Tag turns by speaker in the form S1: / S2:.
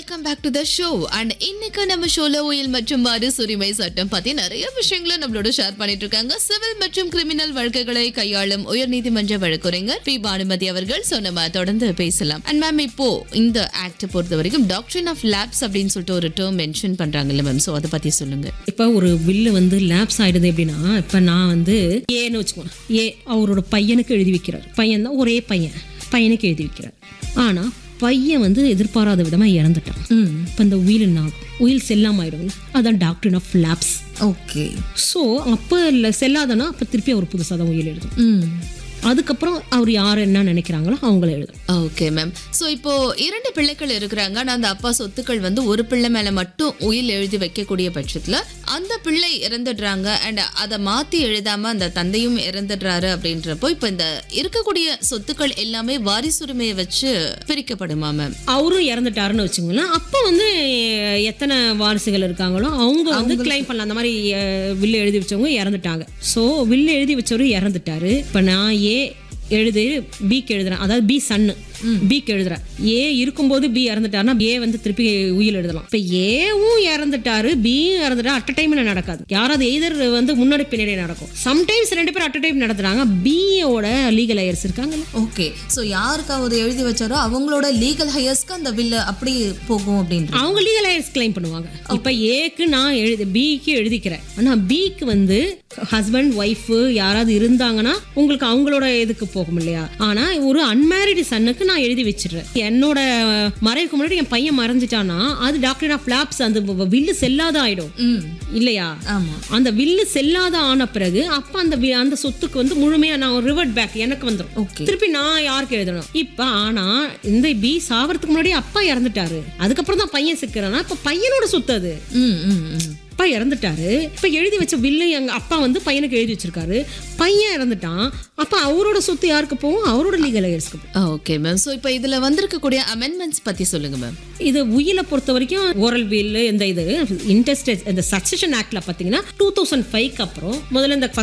S1: welcome back to the show and இன்னைக்கு நம்ம ஷோல உயில் மற்றும் வாரிசுரிமை சட்டம் பத்தி நிறைய விஷயங்களை நம்மளோட ஷேர் பண்ணிட்டு இருக்காங்க சிவில் மற்றும் கிரிமினல் வழக்குகளை கையாளும் உயர்நீதிமன்ற வழக்குரைஞர் பி பானுமதி அவர்கள் ஸோ நம்ம தொடர்ந்து பேசலாம் அண்ட் மேம் இப்போ இந்த ஆக்ட் பொறுத்த வரைக்கும் டாக்டரின் ஆஃப் லேப்ஸ் அப்படின்னு சொல்லிட்டு ஒரு டேர்ம் மென்ஷன் பண்றாங்கல்ல மேம் ஸோ அதை பத்தி சொல்லுங்க
S2: இப்போ ஒரு வில்லு வந்து லேப்ஸ் ஆயிடுது எப்படின்னா இப்போ நான் வந்து ஏன்னு வச்சுக்கோங்க ஏ அவரோட பையனுக்கு எழுதி வைக்கிறார் பையன் தான் ஒரே பையன் பையனுக்கு எழுதி வைக்கிறார் ஆனால் பையன் வந்து எதிர்பாராத விதமாக இறந்துட்டான் இப்போ இந்த உயில் என்ன ஆகும் உயில் செல்லாம ஆயிடும்ல அதான் டாக்டரின் ஆஃப் லேப்ஸ்
S1: ஓகே
S2: ஸோ அப்போ இல்லை செல்லாதனா அப்போ திருப்பி அவர் புதுசாக தான் உயில் எழுதும் அதுக்கப்புறம் அவர் யார் என்ன நினைக்கிறாங்களோ அவங்கள எழுதும்
S1: ஓகே மேம் ஸோ இப்போ இரண்டு பிள்ளைகள் இருக்கிறாங்க ஆனால் அந்த அப்பா சொத்துக்கள் வந்து ஒரு பிள்ளை மேலே மட்டும் உயில் எழுதி வைக்கக்கூடிய பட்சத்தில் அந்த பிள்ளை இறந்துடுறாங்க அண்ட் அதை மாற்றி எழுதாம அந்த தந்தையும் இறந்துடுறாரு அப்படின்றப்போ இப்போ இந்த இருக்கக்கூடிய சொத்துக்கள் எல்லாமே வாரிசுரிமையை வச்சு பிரிக்கப்படுமா மேம்
S2: அவரும் இறந்துட்டாருன்னு வச்சுக்கோங்களேன் அப்போ வந்து எ- எத்தனை வாரிசுகள் இருக்காங்களோ அவங்க வந்து கிளைம் பண்ணலாம் அந்த மாதிரி அஹ், வில்லு எழுதி வச்சவங்க இறந்துட்டாங்க ஸோ வில்லு எழுதி வச்சவரு இறந்துட்டாரு இப்போ நான் ஏ எழுது பிக்கு எழுதுறேன் அதாவது பி சன்னு பிக்கு எழுதுறேன் ஏ இருக்கும்போது பி இறந்துட்டாருன்னா ஏ வந்து திருப்பி உயில் எழுதலாம் இப்போ ஏவும் இறந்துட்டாரு பியும் இறந்துட்டா அட் டைம்ல நடக்காது யாராவது எய்தர் வந்து முன்னாடி பின்னாடி நடக்கும் சம்டைம்ஸ் ரெண்டு பேரும் அட் டைம் நடத்துறாங்க பியோட லீகல் ஐயர்ஸ் இருக்காங்கல்ல
S1: ஓகே ஸோ யாருக்காவது எழுதி வச்சாரோ அவங்களோட லீகல் ஹையர்ஸ்க்கு அந்த பில்லு அப்படி போகும் அப்படின்ற
S2: அவங்க லீகல் ஐயர்ஸ் கிளைம் பண்ணுவாங்க இப்போ ஏக்கு நான் எழுதி பிக்கு எழுதிக்கிறேன் ஆனா பிக்கு வந்து ஹஸ்பண்ட் ஒய்ஃப் யாராவது இருந்தாங்கன்னா உங்களுக்கு அவங்களோட இதுக்கு போகும் இல்லையா ஆனா ஒரு அன்மேரிடு சன்னுக்கு நான் எழுதி வச்சிடுறேன் என்னோட மறைவுக்கு முன்னாடி என் பையன் மறைஞ்சிட்டானா அது டாக்டர் ஆஃப் லேப்ஸ் அந்த வில்லு செல்லாத ஆயிடும்
S1: ம்
S2: இல்லையா
S1: ஆமா
S2: அந்த வில்லு செல்லாத ஆன பிறகு அப்ப அந்த வி- அந்த சொத்துக்கு வந்து முழுமையா நான் ரிவர்ட் பேக் எனக்கு வந்துடும்
S1: ஓகே
S2: திருப்பி நான் யாருக்கு எழுதணும் இப்ப ஆனா இந்த பி சாவறதுக்கு முன்னாடி அப்பா இறந்துட்டாரு அதுக்கப்புறம் தான் பையன் சிக்கிறானா இப்ப பையனோட சொத்து அது
S1: ம் ம் ம்
S2: அப்பா இறந்துட்டாரு இப்ப எழுதி வச்ச வில்லு எங்க அப்பா வந்து பையனுக்கு எழுதி வச்சிருக்காரு பையன் இறந்துட்டான் அப்ப அவரோட சொத்து யாருக்கு போகும் அவரோட லீகல் ஐயர்ஸ்க்கு போகும்
S1: ஓகே மேம் ஸோ இப்போ இதில் வந்திருக்கக்கூடிய அமெண்ட்மெண்ட்ஸ் பற்றி சொல்லுங்க மேம்
S2: இது உயிலை பொறுத்த வரைக்கும் ஓரல் வீல் இந்த இது இன்டெஸ்ட் இந்த சக்சஷன் ஆக்ட்ல பாத்தீங்கன்னா டூ தௌசண்ட் ஃபைவ்க்கு அப்புறம் முதல்ல இந்த